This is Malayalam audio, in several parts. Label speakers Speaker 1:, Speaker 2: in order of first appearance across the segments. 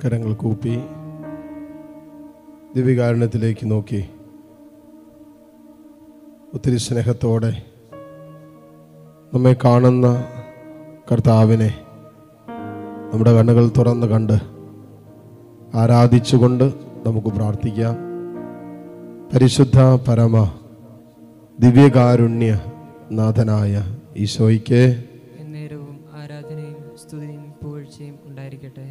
Speaker 1: കരങ്ങൾ കൂപ്പി ദിവ്യകാരുണ്യത്തിലേക്ക് നോക്കി ഒത്തിരി സ്നേഹത്തോടെ നമ്മെ കാണുന്ന കർത്താവിനെ നമ്മുടെ കണ്ണുകൾ തുറന്ന് കണ്ട് ആരാധിച്ചുകൊണ്ട് നമുക്ക് പ്രാർത്ഥിക്കാം പരിശുദ്ധ പരമ ദിവ്യകാരുണ്യ നാഥനായ ഈശോയ്ക്ക്
Speaker 2: എന്നേരവും ആരാധനയും സ്തുതിയും പുകഴ്ചയും ഉണ്ടായിരിക്കട്ടെ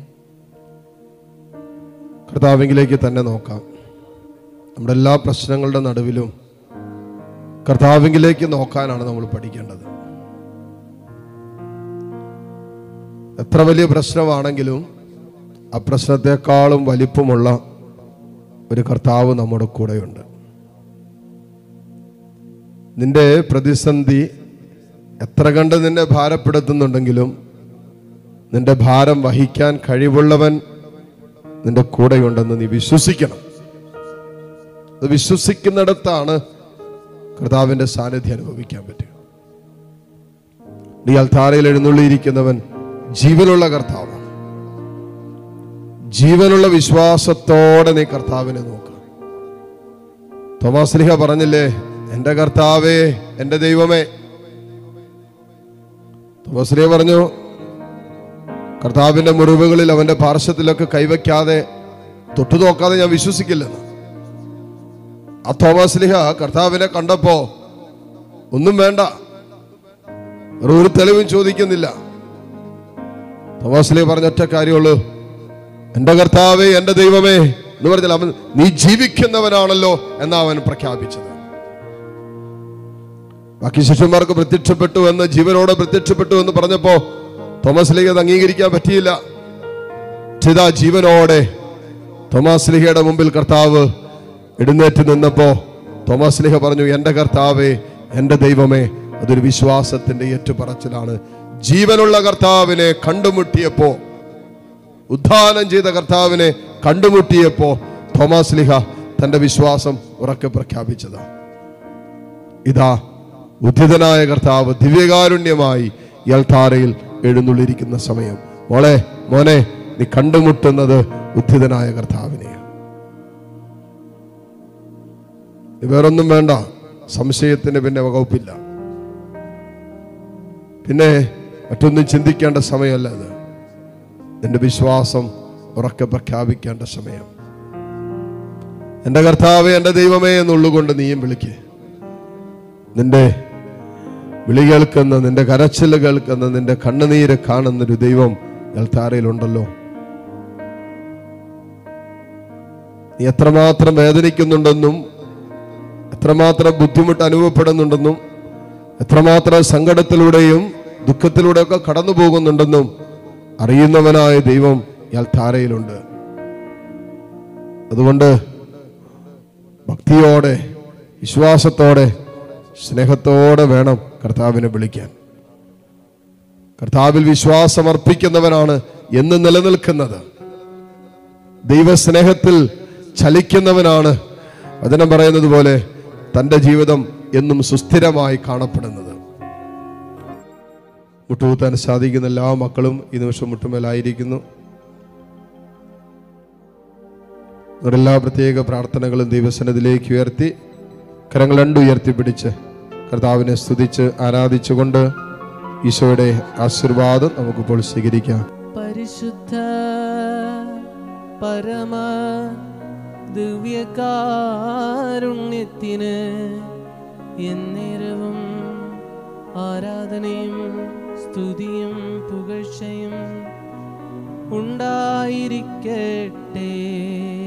Speaker 1: കർത്താവിങ്കിലേക്ക് തന്നെ നോക്കാം നമ്മുടെ എല്ലാ പ്രശ്നങ്ങളുടെ നടുവിലും കർത്താവിങ്കിലേക്ക് നോക്കാനാണ് നമ്മൾ പഠിക്കേണ്ടത് എത്ര വലിയ പ്രശ്നമാണെങ്കിലും ആ പ്രശ്നത്തെക്കാളും വലിപ്പമുള്ള ഒരു കർത്താവ് നമ്മുടെ കൂടെയുണ്ട് നിന്റെ പ്രതിസന്ധി എത്ര കണ്ട് നിന്നെ ഭാരപ്പെടുത്തുന്നുണ്ടെങ്കിലും നിന്റെ ഭാരം വഹിക്കാൻ കഴിവുള്ളവൻ നിന്റെ കൂടെയുണ്ടെന്ന് നീ വിശ്വസിക്കണം അത് വിശ്വസിക്കുന്നിടത്താണ് കർത്താവിന്റെ സാന്നിധ്യം അനുഭവിക്കാൻ പറ്റുക നീ അൽത്താരയിൽ എഴുന്നള്ളിയിരിക്കുന്നവൻ ജീവനുള്ള കർത്താവാണ് ജീവനുള്ള വിശ്വാസത്തോടെ നീ കർത്താവിനെ നോക്കുക തോമാസ്ലിഹ പറഞ്ഞില്ലേ എന്റെ കർത്താവേ എന്റെ ദൈവമേ തോമാസ്ലിഹ പറഞ്ഞു കർത്താവിന്റെ മുറിവുകളിൽ അവന്റെ പാർശ്വത്തിലൊക്കെ കൈവയ്ക്കാതെ തൊട്ടു നോക്കാതെ ഞാൻ വിശ്വസിക്കില്ലെന്ന് ആ തോമസ് ലിഹ കർത്താവിനെ കണ്ടപ്പോ ഒന്നും വേണ്ട വേറെ ഒരു തെളിവും ചോദിക്കുന്നില്ല തോമസ് ലിഹ പറഞ്ഞ ഒറ്റ കാര്യമുള്ളൂ എന്റെ കർത്താവേ എന്റെ ദൈവമേ എന്ന് പറഞ്ഞാൽ അവൻ നീ ജീവിക്കുന്നവനാണല്ലോ എന്നാ അവൻ പ്രഖ്യാപിച്ചത് ബാക്കി ശിഷ്യന്മാർക്ക് പ്രത്യക്ഷപ്പെട്ടു എന്ന് ജീവനോടെ പ്രത്യക്ഷപ്പെട്ടു എന്ന് പറഞ്ഞപ്പോ തോമസ് ലീഗ് അത് അംഗീകരിക്കാൻ പറ്റിയില്ല ചിതാ ജീവനോടെ തോമസ് ലിഹയുടെ മുമ്പിൽ കർത്താവ് എഴുന്നേറ്റ് നിന്നപ്പോ തോമസ് ലിഹ പറഞ്ഞു എന്റെ കർത്താവേ എന്റെ ദൈവമേ അതൊരു വിശ്വാസത്തിന്റെ ഏറ്റുപറച്ചിലാണ് ജീവനുള്ള കർത്താവിനെ കണ്ടുമുട്ടിയപ്പോ ഉദ്ധാനം ചെയ്ത കർത്താവിനെ കണ്ടുമുട്ടിയപ്പോ തോമസ് ലിഹ തന്റെ വിശ്വാസം ഉറക്കെ പ്രഖ്യാപിച്ചതാ ഇതാ ഉദ്ധിതനായ കർത്താവ് ദിവ്യകാരുണ്യമായി ഇയാൾ താരയിൽ എഴുന്നള്ളിരിക്കുന്ന സമയം മോളെ മോനെ നീ കണ്ടുമുട്ടുന്നത് ഉദ്ധിതനായ കർത്താവിനെയാണ് വേറൊന്നും വേണ്ട സംശയത്തിന് പിന്നെ വകുപ്പില്ല പിന്നെ മറ്റൊന്നും ചിന്തിക്കേണ്ട സമയമല്ല അത് നിന്റെ വിശ്വാസം ഉറക്കെ പ്രഖ്യാപിക്കേണ്ട സമയം എന്റെ കർത്താവെ എന്റെ ദൈവമേ എന്നുള്ളുകൊണ്ട് നീയും വിളിക്കേ നിന്റെ വിളി കേൾക്കുന്ന നിന്റെ കരച്ചിൽ കേൾക്കുന്ന നിന്റെ കണ്ണുനീര് കാണുന്ന ഒരു ദൈവം എൽത്താരയിലുണ്ടല്ലോ നീ എത്രമാത്രം വേദനിക്കുന്നുണ്ടെന്നും എത്രമാത്രം ബുദ്ധിമുട്ട് അനുഭവപ്പെടുന്നുണ്ടെന്നും എത്രമാത്രം സങ്കടത്തിലൂടെയും ദുഃഖത്തിലൂടെയൊക്കെ കടന്നു പോകുന്നുണ്ടെന്നും അറിയുന്നവനായ ദൈവം ഇയാൾ താരയിലുണ്ട് അതുകൊണ്ട് ഭക്തിയോടെ വിശ്വാസത്തോടെ സ്നേഹത്തോടെ വേണം കർത്താവിനെ വിളിക്കാൻ കർത്താവിൽ വിശ്വാസം അർപ്പിക്കുന്നവനാണ് എന്ന് നിലനിൽക്കുന്നത് ദൈവസ്നേഹത്തിൽ ചലിക്കുന്നവനാണ് വചനം പറയുന്നത് പോലെ തൻ്റെ ജീവിതം എന്നും സുസ്ഥിരമായി കാണപ്പെടുന്നത് മുട്ടുകുത്താൻ സാധിക്കുന്ന എല്ലാ മക്കളും ഈ നിമിഷം മുട്ടുമേലായിരിക്കുന്നു നിങ്ങളുടെ എല്ലാ പ്രത്യേക പ്രാർത്ഥനകളും ദൈവസനത്തിലേക്ക് ഉയർത്തി കരങ്ങൾ രണ്ട് ഉയർത്തിപ്പിടിച്ച് കർത്താവിനെ സ്തുതിച്ച് ആരാധിച്ചുകൊണ്ട് ഈശോയുടെ ആശീർവാദം നമുക്കിപ്പോൾ സ്വീകരിക്കാം
Speaker 2: പരിശുദ്ധ പരമ ദിവ്യകാരുണ്യത്തിന് എന്നേരവും ആരാധനയും സ്തുതിയും പുകഴ്ചയും ഉണ്ടായിരിക്കട്ടെ